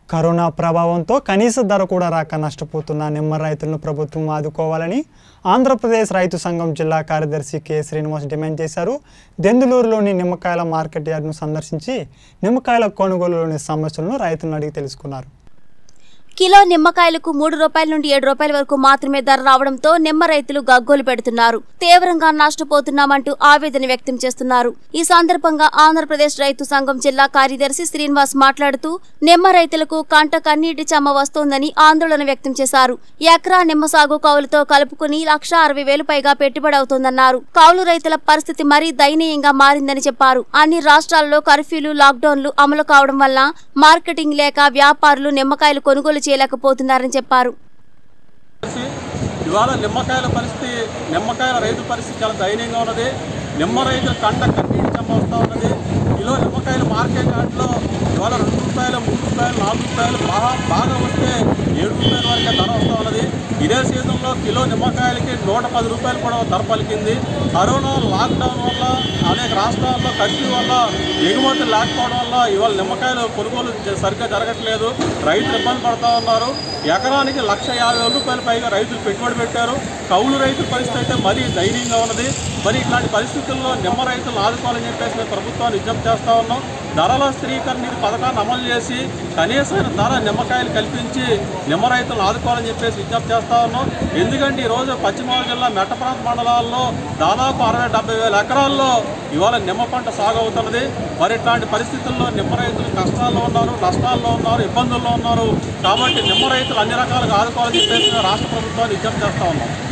corona ప్రభావంతో కనీస ధర కూడా రాక నష్టపోతున్న నిమ్మ రైతులను ప్రభుత్వం ఆదుకోవాలని ఆంధ్రప్రదేశ్ రైతు సంఘం జిల్లా కార్యదర్శి కె శ్రీనివాస్ డిమాండ్ చేశారు దెందులూరులోని నిమ్మకాయల మార్కెట్ యార్డును సందర్శించి నిమ్మకాయల కొనుగోలులోని సమస్యలను రైతులను అడిగి తెలుసుకున్నారు కిలో నిమ్మకాయలకు మూడు రూపాయల నుండి ఏడు రూపాయల వరకు మాత్రమే ధర రావడంతో నిమ్మ రైతులు గగ్గోలు పెడుతున్నారు తీవ్రంగా నష్టపోతున్నామంటూ ఆవేదన వ్యక్తం చేస్తున్నారు ఈ సందర్భంగా ఆంధ్రప్రదేశ్ రైతు సంఘం జిల్లా కార్యదర్శి శ్రీనివాస్ మాట్లాడుతూ నిమ్మ రైతులకు కంట కన్నీటి చెమ్మ వస్తోందని ఆందోళన వ్యక్తం చేశారు ఎకరా నిమ్మ సాగు కౌలుతో కలుపుకుని లక్ష అరవై వేలు పైగా పెట్టుబడి అవుతోందన్నారు కౌలు రైతుల పరిస్థితి మరీ దయనీయంగా మారిందని చెప్పారు అన్ని రాష్ట్రాల్లో కర్ఫ్యూలు లాక్డౌన్లు అమలు కావడం వల్ల మార్కెటింగ్ లేక వ్యాపారులు నిమ్మకాయలు కొనుగోలు చేయలేకపోతున్నారని చెప్పారు చేసి ఇవాళ నిమ్మకాయల పరిస్థితి నిమ్మకాయల రైతు పరిస్థితి చాలా దయనీయంగా ఉన్నది నిమ్మ రైతుల కంట కన్నీటి చెమ్మ వస్తూ ఉన్నది కిలో నిమ్మకాయలు మార్కెట్ యార్డ్లో ఇవాళ రెండు రూపాయలు మూడు రూపాయలు నాలుగు రూపాయలు బాగా బాగా వస్తే ఏడు రూపాయల వరకే ధర వస్తూ ఉన్నది ఇదే సీజన్లో కిలో నిమ్మకాయలకి నూట పది రూపాయలు కూడా ధర పలికింది కరోనా లాక్డౌన్ వల్ల అనేక రాష్ట్రాల్లో కర్ఫ్యూ వల్ల ఎగుమతులు లేకపోవడం వల్ల ఇవాళ నిమ్మకాయలు కొనుగోలు జ- సరిగ్గా జరగట్లేదు రైతులు ఇబ్బంది పడుతూ ఉన్నారు ఎకరానికి లక్ష యాభై వేల రూపాయల పైగా రైతులు పెట్టుబడి పెట్టారు కౌలు రైతుల పరిస్థితి అయితే మరీ దయనీయంగా ఉన్నది మరి ఇట్లాంటి పరిస్థితుల్లో నిమ్మ రైతులను ఆదుకోవాలని చెప్పేసి మేము ప్రభుత్వాన్ని విజ్ఞప్తి చేస్తా ఉన్నాం ధరల స్థిరీకరణ నిధి పథకాన్ని అమలు చేసి కనీసమైన ధర నిమ్మకాయలు కల్పించి నిమ్మ రైతులను ఆదుకోవాలని చెప్పేసి విజ్ఞప్తి చేస్తా ఉన్నాం ఎందుకంటే ఈరోజు పశ్చిమ గోదావరి జిల్లా మెట్ట ప్రాంత మండలాల్లో దాదాపు అరవై డెబ్బై వేల ఎకరాల్లో ఇవాళ నిమ్మ పంట సాగు అవుతున్నది మరి ఇట్లాంటి పరిస్థితుల్లో నిమ్మ రైతులు కష్టాల్లో ఉన్నారు నష్టాల్లో ఉన్నారు ఇబ్బందుల్లో ఉన్నారు కాబట్టి నిమ్మ రైతులు అన్ని రకాలుగా ఆదుకోవాలని చెప్పేసి మేము రాష్ట్ర ప్రభుత్వాన్ని విజ్ఞప్తి చేస్తా ఉన్నాం